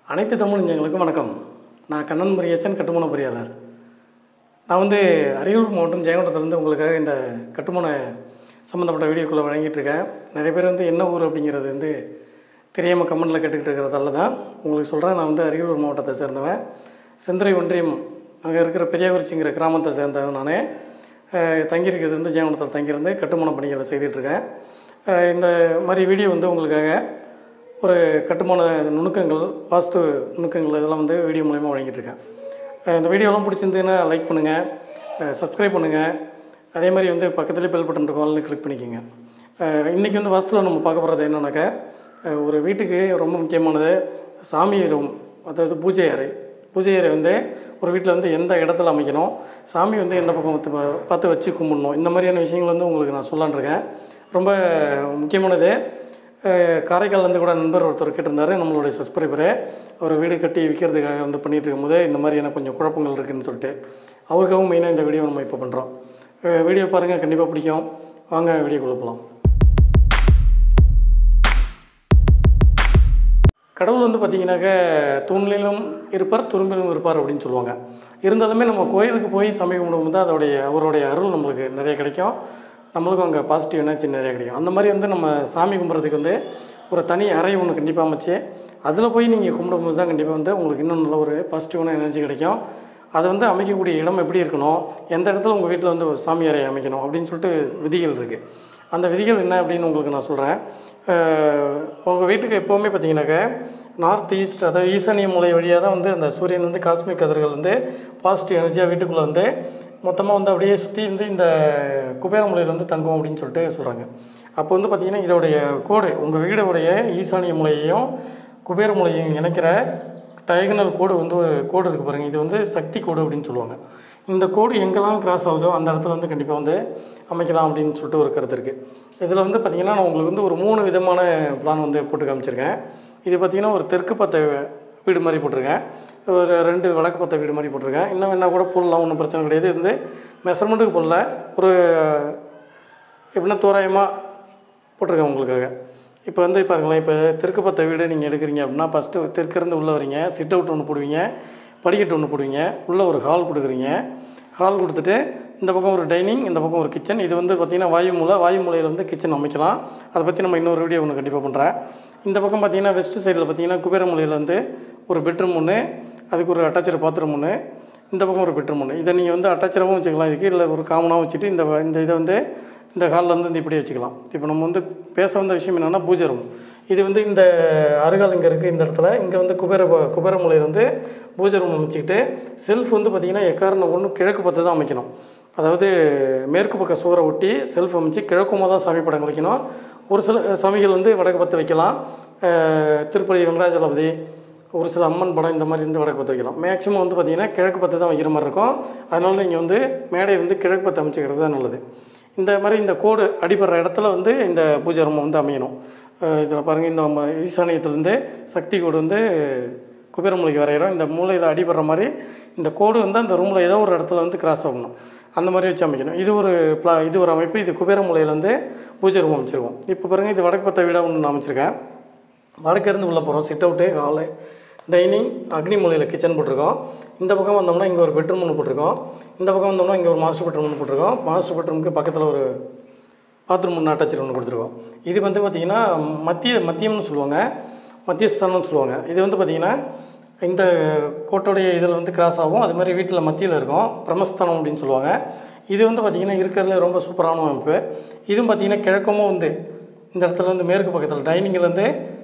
அனைத்து தமிழ் நெஞ்சங்களுக்கும் வணக்கம் நான் கண்ணன் முரியசன் கட்டுமான பொறியாளர் நான் வந்து அரியலூர் மாவட்டம் ஜெயங்கொண்டத்துலேருந்து உங்களுக்காக இந்த கட்டுமான சம்மந்தப்பட்ட வீடியோக்குள்ளே வழங்கிட்டு இருக்கேன் நிறைய பேர் வந்து என்ன ஊர் அப்படிங்கிறது வந்து தெரியாமல் கமெண்டில் கேட்டுக்கிட்டு இருக்கிறதால தான் உங்களுக்கு சொல்கிறேன் நான் வந்து அரியலூர் மாவட்டத்தை சேர்ந்தவன் செந்துறை ஒன்றியம் அங்கே இருக்கிற பெரியகுறிச்சிங்கிற கிராமத்தை சேர்ந்தவன் நான் தங்கியிருக்கிறது வந்து ஜெயங்கொண்டத்தில் தங்கியிருந்து கட்டுமான பணிகளை செய்துட்ருக்கேன் இந்த மாதிரி வீடியோ வந்து உங்களுக்காக ஒரு கட்டுமான நுணுக்கங்கள் வாஸ்து நுணுக்கங்கள் இதெல்லாம் வந்து வீடியோ மூலயமா வழங்கிட்டு இருக்கேன் அஹ் இந்த வீடியோலாம் பிடிச்சிருந்ததுன்னா லைக் பண்ணுங்கள் சப்ஸ்கிரைப் பண்ணுங்கள் அதே மாதிரி வந்து பக்கத்துலேயே பெல் பட்டன் இருக்கும் அதில் கிளிக் பண்ணிக்கோங்க அஹ் இன்னைக்கு வந்து வாஸ்துவில் நம்ம பார்க்க போகிறது என்னன்னாக்கா அஹ் ஒரு வீட்டுக்கு ரொம்ப முக்கியமானது சாமி ரூம் அதாவது பூஜை அறை பூஜை அறை வந்து ஒரு வீட்டில் வந்து எந்த இடத்துல அமைக்கணும் சாமி வந்து எந்த பக்கம் பார்த்து பா- பார்த்து வச்சு கும்பிடணும் இந்த மாதிரியான விஷயங்கள் வந்து உங்களுக்கு நான் சொல்லலான்னு இருக்கேன் ரொம்ப முக்கியமானது அஹ் காரைக்கால்லேருந்து கூட நண்பர் ஒருத்தர் கேட்டிருந்தாரு நம்மளுடைய சப்ஸ்கிரைபரு ஒரு வீடு கட்டி விற்கிறதுக்காக வந்து பண்ணிட்டு இருக்கும்போது இந்த மாதிரியான கொஞ்சம் குழப்பங்கள் இருக்குதுன்னு சொல்லிட்டு அவருக்காகவும் மெயினாக இந்த வீடியோ நம்ம இப்போ பண்ணுறோம் வீடியோ பாருங்கள் கண்டிப்பாக பிடிக்கும் வாங்க வீடியோக்குள்ளே போகலாம் கடவுள் வந்து பார்த்தீங்கன்னாக்க தூண்லிலும் இருப்பார் துரும்பிலும் இருப்பார் அப்படின்னு சொல்லுவாங்க இருந்தாலுமே நம்ம கோயிலுக்கு போய் சாமி கும்பிடும்போது தான் அதோடைய அவருடைய அருள் நம்மளுக்கு நிறைய கிடைக்கும் நம்மளுக்கும் அங்கே பாசிட்டிவ் எனர்ஜி நிறைய கிடைக்கும் அந்த மாதிரி வந்து நம்ம சாமி கும்பிட்றதுக்கு வந்து ஒரு தனி அறை ஒன்று கண்டிப்பாக அமைச்சு அதில் போய் நீங்கள் கும்பிடும்போது தான் கண்டிப்பாக வந்து உங்களுக்கு இன்னும் நல்ல ஒரு பாசிட்டிவான எனர்ஜி கிடைக்கும் அது வந்து அமைக்கக்கூடிய இடம் எப்படி இருக்கணும் எந்த இடத்துல உங்கள் வீட்டில் வந்து ஒரு சாமி அறை அமைக்கணும் அப்படின்னு சொல்லிட்டு விதிகள் இருக்குது அந்த விதிகள் என்ன அப்படின்னு உங்களுக்கு நான் சொல்கிறேன் உங்கள் வீட்டுக்கு எப்போவுமே பார்த்தீங்கன்னாக்க நார்த் ஈஸ்ட் அதாவது ஈசானிய மூலை வழியாக தான் வந்து அந்த சூரியன் வந்து காஸ்மிக் கதிர்கள் வந்து பாசிட்டிவ் எனர்ஜியாக வீட்டுக்குள்ளே வந்து மொத்தமாக வந்து அப்படியே சுற்றி வந்து இந்த குபேர மூலையில் வந்து தங்கும் அப்படின்னு சொல்லிட்டு சொல்கிறாங்க அப்போ வந்து பார்த்திங்கன்னா இதோடைய கோடு உங்கள் வீடுடைய ஈசானிய மூலையையும் குபேர மூலையையும் இணைக்கிற டயகனல் கோடு வந்து கோடு இருக்குது பாருங்கள் இது வந்து சக்தி கோடு அப்படின்னு சொல்லுவாங்க இந்த கோடு எங்கெல்லாம் கிராஸ் ஆகுதோ அந்த இடத்துல வந்து கண்டிப்பாக வந்து அமைக்கலாம் அப்படின்னு சொல்லிட்டு ஒரு கருத்து இருக்குது இதில் வந்து பார்த்திங்கன்னா நான் உங்களுக்கு வந்து ஒரு மூணு விதமான பிளான் வந்து போட்டு காமிச்சிருக்கேன் இது பார்த்திங்கன்னா ஒரு தெற்கு பத்த வீடு மாதிரி போட்டிருக்கேன் ஒரு ரெண்டு வடக்கு பத்த வீடு மாதிரி போட்டிருக்கேன் இன்னும் என்ன கூட போடலாம் ஒன்றும் பிரச்சனை கிடையாது இது வந்து மெஷர்மெண்ட்டுக்கு போடல ஒரு எப்படின்னா தோராயமாக போட்டிருக்கேன் உங்களுக்காக இப்போ வந்து பாருங்களேன் இப்போ தெற்கு பத்த வீடு நீங்கள் எடுக்கிறீங்க அப்படின்னா ஃபஸ்ட்டு தெற்கிருந்து உள்ளே வரீங்க சிட் அவுட் ஒன்று போடுவீங்க படிக்கட்டு ஒன்று போடுவீங்க உள்ளே ஒரு ஹால் கொடுக்குறீங்க ஹால் கொடுத்துட்டு இந்த பக்கம் ஒரு டைனிங் இந்த பக்கம் ஒரு கிச்சன் இது வந்து பார்த்திங்கன்னா வாயு மூலை வாயு மூலையில் வந்து கிச்சன் அமைக்கலாம் அதை பற்றி நம்ம இன்னொரு வீடியோ ஒன்று கண்டிப்பாக பண்ணுறேன் இந்த பக்கம் பார்த்திங்கன்னா வெஸ்ட் சைடில் பார்த்திங்கன்னா குபேர மூலையில் வந்து ஒரு பெட்ரூம் ஒன்று அதுக்கு ஒரு அட்டாச்சர் பாத்ரூம் ஒன்று இந்த பக்கம் ஒரு பெட்ரூம் ஒன்று இதை நீங்கள் வந்து அட்டாச்சராகவும் வச்சுக்கலாம் இதுக்கு இல்லை ஒரு காமனாகவும் வச்சுட்டு இந்த வ- இந்த இதை வந்து இந்த ஹாலில் வந்து இந்த இப்படி வச்சுக்கலாம் இப்போ நம்ம வந்து பேச வந்த விஷயம் என்னென்னா பூஜை ரூம் இது வந்து இந்த அருகால் இங்கே இருக்குது இந்த இடத்துல இங்கே வந்து குபேர ப- குபேர மூலையில் வந்து பூஜை ரூம் அமைச்சிக்கிட்டு செல்ஃப் வந்து பார்த்திங்கன்னா எக்காரணம் ஒன்று கிழக்கு பார்த்து தான் அமைக்கணும் அதாவது மேற்கு பக்க சுவரை ஒட்டி செல்ஃப் அமைச்சு கிழக்குமாக தான் சாமி படங்கள் வைக்கணும் ஒரு சில சாமிகள் வந்து வடக்கு பார்த்து வைக்கலாம் அஹ் திருப்பதி வெங்கடாஜலபதி ஒரு சில அம்மன் படம் இந்த மாதிரி இருந்து வடக்கு பார்த்து வைக்கலாம் மேக்ஸிமம் வந்து பார்த்திங்கன்னா கிழக்கு பார்த்து தான் வைக்கிற மாதிரி இருக்கும் அதனால் நீங்கள் வந்து மேடை வந்து கிழக்கு பார்த்து அமைச்சிக்கிறது தான் நல்லது இந்த மாதிரி இந்த கோடு அடிபடுற இடத்துல வந்து இந்த பூஜை ரூம் வந்து அமையணும் இதில் பாருங்கள் இந்த நம்ம ஈசானியத்துலேருந்து சக்தி கோடு வந்து குபேரமூலைக்கு வரைகிறோம் இந்த மூலையில் அடிபடுற மாதிரி இந்த கோடு வந்து அந்த ரூமில் ஏதோ ஒரு இடத்துல வந்து கிராஸ் ஆகணும் அந்த மாதிரி வச்சு அமைக்கணும் இது ஒரு பிளா இது ஒரு அமைப்பு இது குபேரமூலையில் வந்து பூஜை ரூம் அமைச்சிருக்கோம் இப்போ பாருங்கள் இது வடக்கு பத்த வீடாக ஒன்று நான் அமைச்சிருக்கேன் வடக்கிருந்து உள்ளே போகிறோம் சிட் அவுட்டு ஹாலு டைனிங் அக்னி மூலையில் கிச்சன் போட்டிருக்கோம் இந்த பக்கம் வந்தோம்னா இங்கே ஒரு பெட்ரூம் ஒன்று போட்டிருக்கோம் இந்த பக்கம் வந்தோம்னா இங்கே ஒரு மாஸ்டர் பெட்ரூம் ஒன்று போட்டிருக்கோம் மாஸ்டர் பெட்ரூமுக்கு பக்கத்தில் ஒரு பாத்ரூம் ஒன்று அட்டாச்சு ஒன்று கொடுத்துருக்கோம் இது வந்து பார்த்திங்கன்னா மத்திய மத்தியம்னு சொல்லுவாங்க மத்தியஸ்தானம்னு சொல்லுவாங்க இது வந்து பார்த்திங்கன்னா இந்த கோட்டோடைய இதில் வந்து கிராஸ் ஆகும் அது மாதிரி வீட்டில் மத்தியில் இருக்கும் பிரம்மஸ்தானம் அப்படின்னு சொல்லுவாங்க இது வந்து பார்த்திங்கன்னா இருக்கிறதுல ரொம்ப சூப்பரான அமைப்பு இதுவும் பார்த்திங்கன்னா கிழக்கமும் வந்து இந்த இடத்துல வந்து மேற்கு பக்கத்தில் டைனிங்கில்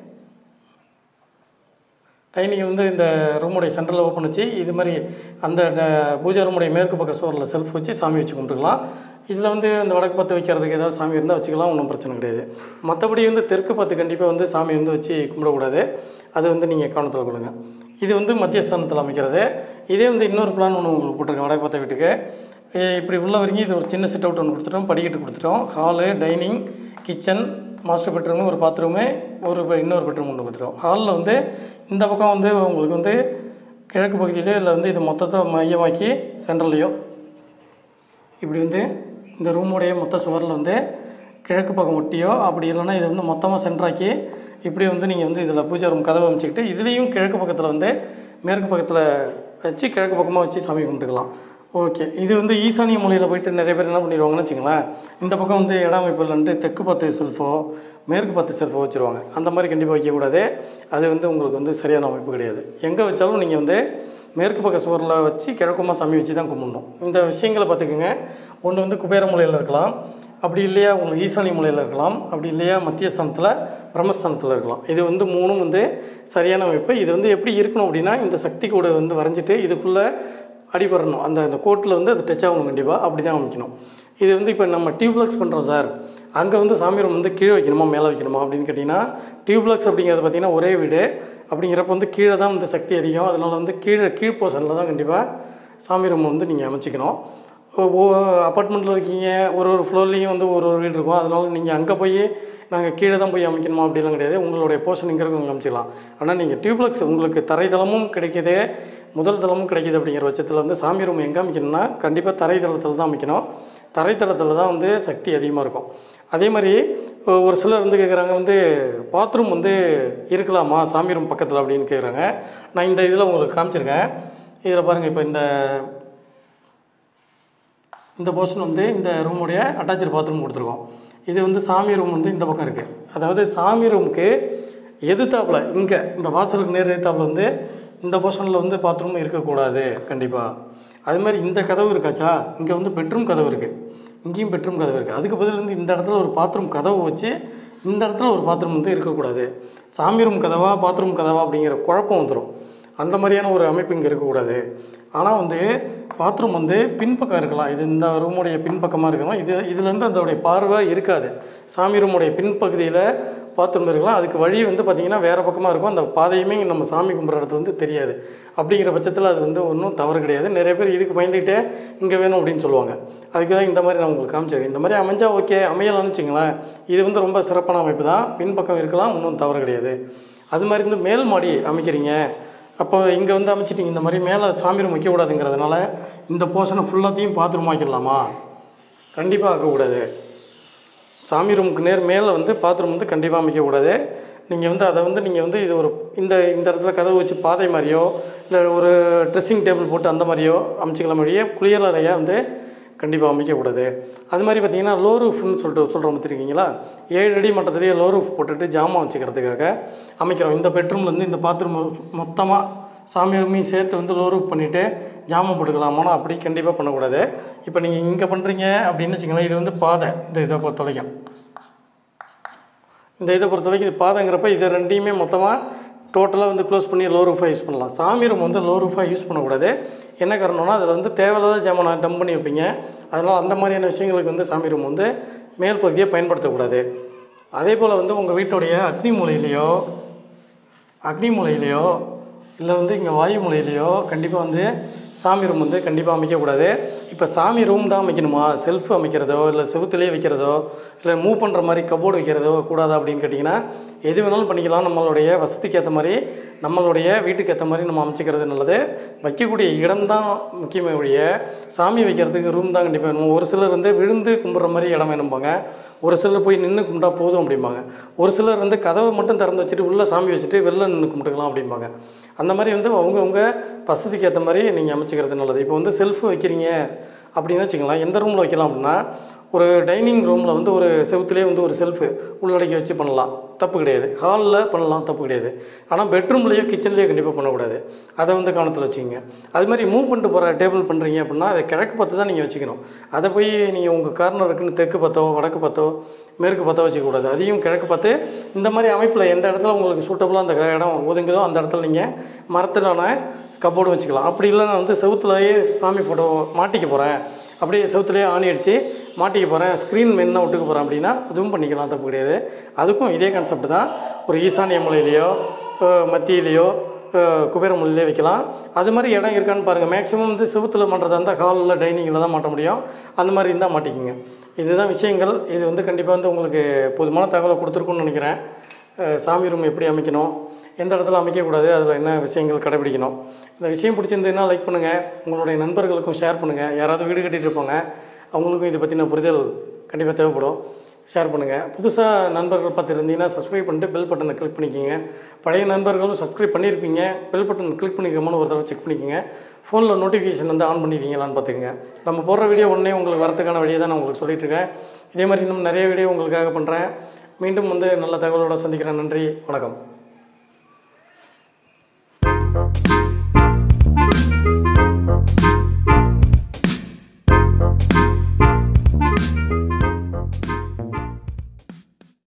டைனிங் வந்து இந்த ரூமுடைய சென்டரில் ஓப்பன் வச்சு இது மாதிரி அந்த ட- பூஜை ரூமுடைய மேற்கு பக்க சுவரில் செல்ஃப் வச்சு சாமி வச்சு கும்பிட்டுக்கலாம் இதில் வந்து இந்த வடக்கு பத்து வைக்கிறதுக்கு ஏதாவது சாமி இருந்தால் வச்சுக்கலாம் ஒன்றும் பிரச்சனை கிடையாது மற்றபடி வந்து தெற்கு பத்து கண்டிப்பாக வந்து சாமி வந்து வச்சு கும்பிடக்கூடாது அது வந்து நீங்கள் கவனத்தில் கொள்ளுங்க இது வந்து மத்தியஸ்தானத்தில் அமைக்கிறது இதே வந்து இன்னொரு பிளான் ஒன்று உங்களுக்கு போட்டிருக்கேன் வடக்கு பத்த வீட்டுக்கு இ- இப்படி உள்ள வரைக்கும் இது ஒரு சின்ன சிட் அவுட் ஒன்று கொடுத்துட்டோம் படிக்கட்டு கொடுத்துட்டோம் hall dining kitchen master bedroom ஒரு பாத்ரூமு ஒரு பெ- இன்னொரு பெட்ரூம் ஒன்று கொடுத்துட்டோம் ஹாலில் வந்து இந்த பக்கம் வந்து உங்களுக்கு வந்து கிழக்கு பகுதியிலே இல்லை வந்து இது மொத்தத்தை மையமாக்கி சென்ட்ரல்லையும் இப்படி வந்து இந்த ரூமுடைய மொத்த சுவரில் வந்து கிழக்கு பக்கம் ஒட்டியோ அப்படி இல்லைன்னா இது வந்து மொத்தமாக சென்ட்ராக்கி இப்படி வந்து நீங்கள் வந்து இதில் பூஜை ரூம் கதவை அமைச்சிக்கிட்டு இதுலேயும் கிழக்கு பக்கத்தில் வந்து மேற்கு பக்கத்தில் வச்சு கிழக்கு பக்கமாக வச்சு சாமி கும்பிட்டுக்கலாம் ஓகே இது வந்து ஈசானிய மூலையில் போயிட்டு நிறைய பேர் என்ன பண்ணிடுவாங்கன்னு வச்சுங்களேன் இந்த பக்கம் வந்து இட அமைப்புலன்ட்டு தெற்கு பத்து செல்ஃபோ மேற்கு பத்து செல்ஃபோ வச்சுருவாங்க அந்த மாதிரி கண்டிப்பாக வைக்கக்கூடாது அது வந்து உங்களுக்கு வந்து சரியான அமைப்பு கிடையாது எங்கே வச்சாலும் நீங்கள் வந்து மேற்கு பக்க சுவரில் வச்சு கிழக்குமா சாமி வச்சு தான் கும்பிடணும் இந்த விஷயங்களை பார்த்துக்குங்க ஒன்று வந்து குபேர மூலையில் இருக்கலாம் அப்படி இல்லையா உங்களுக்கு ஈசானிய மூலையில் இருக்கலாம் அப்படி இல்லையா மத்திய ஸ்தானத்தில் பிரம்மஸ்தானத்தில் இருக்கலாம் இது வந்து மூணும் வந்து சரியான அமைப்பு இது வந்து எப்படி இருக்கணும் அப்படின்னா இந்த சக்தி கூட வந்து வரைஞ்சிட்டு இதுக்குள்ளே அடிபடணும் அந்த அந்த கோட்டில் வந்து அது டச் ஆகணும் கண்டிப்பாக அப்படி தான் அமைக்கணும் இது வந்து இப்போ நம்ம டியூப்லெக்ஸ் பண்ணுறோம் சார் அங்கே வந்து சாமி ரூம் வந்து கீழே வைக்கணுமா மேலே வைக்கணுமா அப்படின்னு கேட்டிங்கன்னா டியூப்லெக்ஸ் அப்படிங்கிறது பார்த்திங்கன்னா ஒரே வீடு அப்படிங்கிறப்ப வந்து கீழே தான் வந்து சக்தி அதிகம் அதனால் வந்து கீழே கீழ் போர்ஷனில் தான் கண்டிப்பாக சாமி ரூம் வந்து நீங்கள் அமைச்சிக்கணும் அப்பார்ட்மெண்ட்டில் இருக்கீங்க ஒரு ஒரு ஃப்ளோர்லேயும் வந்து ஒரு ஒரு வீடு இருக்கும் அதனால் நீங்கள் அங்கே போய் நாங்கள் கீழே தான் போய் அமைக்கணுமா அப்படிலாம் கிடையாது உங்களுடைய போர்ஷன் இங்கே இருக்கும் அங்கே அமைச்சிக்கலாம் ஆனால் நீங்கள் டியூப்லெக்ஸ் உங்களுக்கு தரைதளமும் கிடைக்கிது முதல் தளமும் கிடைக்கிது அப்படிங்கிற பட்சத்தில் வந்து சாமி ரூம் எங்கே அமைக்கணும்னா கண்டிப்பாக தரைதளத்தில் தான் அமைக்கணும் தரைத்தளத்தில் தான் வந்து சக்தி அதிகமாக இருக்கும் அதே மாதிரி ஒ- ஒரு சிலர் வந்து கேட்குறாங்க வந்து பாத்ரூம் வந்து இருக்கலாமா சாமி ரூம் பக்கத்தில் அப்படின்னு கேட்குறாங்க நான் இந்த இதில் உங்களுக்கு காமிச்சிருக்கேன் இதில் பாருங்கள் இப்போ இந்த இந்த போர்ஷன் வந்து இந்த ரூமுடைய அட்டாச்சு பாத்ரூம் கொடுத்துருக்கோம் இது வந்து சாமி ரூம் வந்து இந்த பக்கம் இருக்குது அதாவது சாமி ரூமுக்கு எதிர்த்தாப்புல இங்கே இந்த வாசலுக்கு நேர் எதிர்த்தாப்புல வந்து இந்த போர்ஷனில் வந்து பாத்ரூம் இருக்கக்கூடாது கண்டிப்பாக அது மாதிரி இந்த கதவு இருக்காச்சா இங்கே வந்து பெட்ரூம் கதவு இருக்குது இங்கேயும் பெட்ரூம் கதவு இருக்குது அதுக்கு பதில் வந்து இந்த இடத்துல ஒரு பாத்ரூம் கதவு வச்சு இந்த இடத்துல ஒரு பாத்ரூம் வந்து இருக்கக்கூடாது சாமி ரூம் கதவா பாத்ரூம் கதவா அப்படிங்கிற குழப்பம் வந்துடும் அந்த மாதிரியான ஒரு அமைப்பு இங்கே இருக்கக்கூடாது ஆனால் வந்து பாத்ரூம் வந்து பின்பக்கம் இருக்கலாம் இது இந்த ரூமுடைய பின்பக்கமாக இருக்கணும் இது இதுலேருந்து அதோடைய பார்வை இருக்காது சாமி ரூமுடைய பின்பகுதியில் பாத்ரூம் இருக்கலாம் அதுக்கு வழி வந்து பார்த்திங்கன்னா வேறு பக்கமாக இருக்கும் அந்த பாதையுமே நம்ம சாமி கும்பிட்ற இடத்துல வந்து தெரியாது அப்படிங்கிற பட்சத்தில் அது வந்து ஒன்றும் தவறு கிடையாது நிறைய பேர் இதுக்கு பயந்துக்கிட்டே இங்கே வேணும் அப்படின்னு சொல்லுவாங்க அதுக்கு தான் இந்த மாதிரி நான் உங்களுக்கு காமிச்சிருக்கேன் இந்த மாதிரி அமைஞ்சா ஓகே அமையலாம்னு வச்சுங்களேன் இது வந்து ரொம்ப சிறப்பான அமைப்பு தான் பின்பக்கம் இருக்கலாம் ஒன்றும் தவறு கிடையாது அது மாதிரி வந்து மேல் மாடி அமைக்கிறீங்க அப்போ இங்கே வந்து அமைச்சிட்டிங்க இந்த மாதிரி மேலே சாமி ரூம் வைக்கக்கூடாதுங்கிறதுனால இந்த போர்ஷனை ஃபுல்லாத்தையும் பாத்ரூம் ஆக்கிடலாமா கண்டிப்பாக ஆக்கக்கூடாது சாமி ரூமுக்கு நேர் மேலே வந்து பாத்ரூம் வந்து கண்டிப்பாக அமைக்கக்கூடாது நீங்கள் வந்து அதை வந்து நீங்கள் வந்து இது ஒரு இந்த இந்த இடத்துல கதவு வச்சு பாதை மாதிரியோ இல்லை ஒரு ட்ரெஸ்ஸிங் டேபிள் போட்டு அந்த மாதிரியோ அமைச்சிக்கலாம் மாதிரியே குளியலறையாக வந்து கண்டிப்பாக அமைக்கக்கூடாது அது மாதிரி பார்த்தீங்கன்னா லோ ரூஃப்னு சொல்லிட்டு சொல்கிறோம் பார்த்துருக்கீங்களா ஏழு அடி மட்டத்துலேயே லோ ரூஃப் போட்டுட்டு ஜாமான் வச்சுக்கிறதுக்காக அமைக்கிறோம் இந்த பெட்ரூம்லேருந்து இந்த பாத்ரூம் மொத்தமாக சாமி ரூமையும் சேர்த்து வந்து லோ ரூஃப் பண்ணிவிட்டு ஜாமான் போட்டுக்கலாமானா அப்படி கண்டிப்பாக பண்ணக்கூடாது இப்போ நீங்கள் இங்கே பண்ணுறீங்க அப்படின்னு வச்சுங்களேன் இது வந்து பாதை இந்த இதை பொறுத்த வரைக்கும் இந்த இதை பொறுத்த வரைக்கும் இது பாதைங்கிறப்ப இதை ரெண்டையுமே மொத்தமாக டோட்டலாக வந்து க்ளோஸ் பண்ணி லோ ரூஃபாக யூஸ் பண்ணலாம் சாமி ரூம் வந்து லோ ரூஃபாக யூஸ் பண்ணக்கூடாது என்ன காரணம்னா அதில் வந்து தேவையில்லாத ஜாமானை டம்ப் பண்ணி வைப்பீங்க அதனால் அந்த மாதிரியான விஷயங்களுக்கு வந்து சாமி ரூம் வந்து மேல் பகுதியை பயன்படுத்தக்கூடாது அதே போல் வந்து உங்கள் வீட்டுடைய அக்னி மூலையிலையோ அக்னி மூலையிலையோ இல்லை வந்து இங்கே வாயு மூலையிலையோ கண்டிப்பாக வந்து சாமி ரூம் வந்து கண்டிப்பாக அமைக்கக்கூடாது இப்போ சாமி ரூம் தான் அமைக்கணுமா செல்ஃப் அமைக்கிறதோ இல்லை செவுத்துலேயே வைக்கிறதோ இல்லை மூவ் பண்ணுற மாதிரி கபோர்டு வைக்கிறதோ கூடாதா அப்படின்னு கேட்டிங்கன்னா எது வேணாலும் பண்ணிக்கலாம் நம்மளுடைய வசதிக்கு ஏற்ற மாதிரி நம்மளுடைய வீட்டுக்கு ஏற்ற மாதிரி நம்ம அமைச்சிக்கிறது நல்லது வைக்கக்கூடிய இடம் தான் முக்கியமே ஒழிய சாமி வைக்கிறதுக்கு ரூம் தான் கண்டிப்பாக வேணும் ஒரு சிலர் வந்து விழுந்து கும்பிட்ற மாதிரி இடம் வேணும்பாங்க ஒரு சிலர் போய் நின்று கும்பிட்டா போதும் அப்படிம்பாங்க ஒரு சிலர் வந்து கதவை மட்டும் திறந்து வச்சுட்டு உள்ளே சாமி வச்சுட்டு வெளில நின்று கும்பிட்டுக்கலாம் அப்படிம்பாங்க அந்த மாதிரி வந்து அவங்கவுங்க வசதிக்கு ஏற்ற மாதிரி நீங்கள் அமைச்சிக்கிறது நல்லது இப்போ வந்து செல்ஃப் வைக்கிறீங்க அப்படின்னு வச்சுக்கலாம் எந்த ரூமில் வைக்கலாம் அப்படின்னா ஒரு டைனிங் ரூமில் வந்து ஒரு செவுத்துலேயே வந்து ஒரு செல்ஃபு உள்ளடக்கி வச்சு பண்ணலாம் தப்பு கிடையாது ஹாலில் பண்ணலாம் தப்பு கிடையாது ஆனால் பெட்ரூம்லேயோ கிச்சன்லேயோ கண்டிப்பாக பண்ணக்கூடாது அதை வந்து கவனத்தில் வச்சுக்கோங்க அது மாதிரி மூவ் பண்ணிட்டு போகிற டேபிள் பண்ணுறீங்க அப்படின்னா அதை கிழக்கு பார்த்து தான் நீங்கள் வச்சுக்கணும் அதை போய் நீங்கள் உங்கள் கார்னர் இருக்குன்னு தெற்கு பார்த்தோ வடக்கு பார்த்தோ மேற்கு பார்த்தோ வச்சுக்கக்கூடாது அதையும் கிழக்கு பார்த்து இந்த மாதிரி அமைப்பில் எந்த இடத்துல உங்களுக்கு சூட்டபுளாக அந்த இடம் ஒதுங்குதோ அந்த இடத்துல நீங்கள் மரத்திலான கப்போர்டு வச்சுக்கலாம் அப்படி இல்லைன்னா வந்து செவுத்துலேயே சாமி ஃபோட்டோ மாட்டிக்க போகிறேன் அப்படியே செவுத்துலேயே ஆணி அடித்து மாட்டிக்க போகிறேன் ஸ்க்ரீன் மென்னா விட்டுக்க போகிறேன் அப்படின்னா அதுவும் பண்ணிக்கலாம் தப்பு கிடையாது அதுக்கும் இதே கான்செப்ட் தான் ஒரு ஈசானிய மூலையிலையோ அஹ் மத்தியிலையோ அஹ் குபேர மூலையிலே வைக்கலாம் அது மாதிரி இடம் இருக்கான்னு பாருங்கள் மேக்ஸிமம் வந்து செவுத்தில் பண்ணுறதா இருந்தால் ஹாலில் டைனிங்கில் தான் மாட்ட முடியும் அந்த மாதிரி இருந்தால் மாட்டிக்கோங்க இதுதான் விஷயங்கள் இது வந்து கண்டிப்பாக வந்து உங்களுக்கு போதுமான தகவலை கொடுத்துருக்குன்னு நினைக்கிறேன் அஹ் சாமி ரூம் எப்படி அமைக்கணும் எந்த இடத்துல அமைக்கக்கூடாது அதில் என்ன விஷயங்கள் கடைபிடிக்கணும் இந்த விஷயம் பிடிச்சிருந்ததுன்னா லைக் பண்ணுங்கள் உங்களுடைய நண்பர்களுக்கும் ஷேர் பண்ணுங்கள் யாராவது வீடு கட்டிட்டு இருப்பாங்க அவங்களுக்கும் இதை பற்றின புரிதல் கண்டிப்பாக தேவைப்படும் ஷேர் பண்ணுங்கள் புதுசாக நண்பர்கள் பார்த்து இருந்தீங்கன்னா சப்ஸ்கிரைப் பண்ணிட்டு பெல் பட்டனை கிளிக் பண்ணிக்கோங்க பழைய நண்பர்களும் சப்ஸ்கிரைப் பண்ணியிருப்பீங்க பெல் பட்டன் கிளிக் பண்ணிக்கோமனு ஒரு தடவை செக் பண்ணிக்கோங்க ஃபோனில் நோட்டிஃபிகேஷன் வந்து ஆன் பண்ணிக்கிங்களான்னு பார்த்துக்கோங்க நம்ம போடுற வீடியோ உடனே உங்களுக்கு வரதுக்கான வழியை தான் நான் உங்களுக்கு சொல்லிட்டு இருக்கேன் இதே மாதிரி இன்னும் நிறைய வீடியோ உங்களுக்காக பண்ணுறேன் மீண்டும் வந்து நல்ல தகவலோட சந்திக்கிறேன் நன்றி வணக்கம்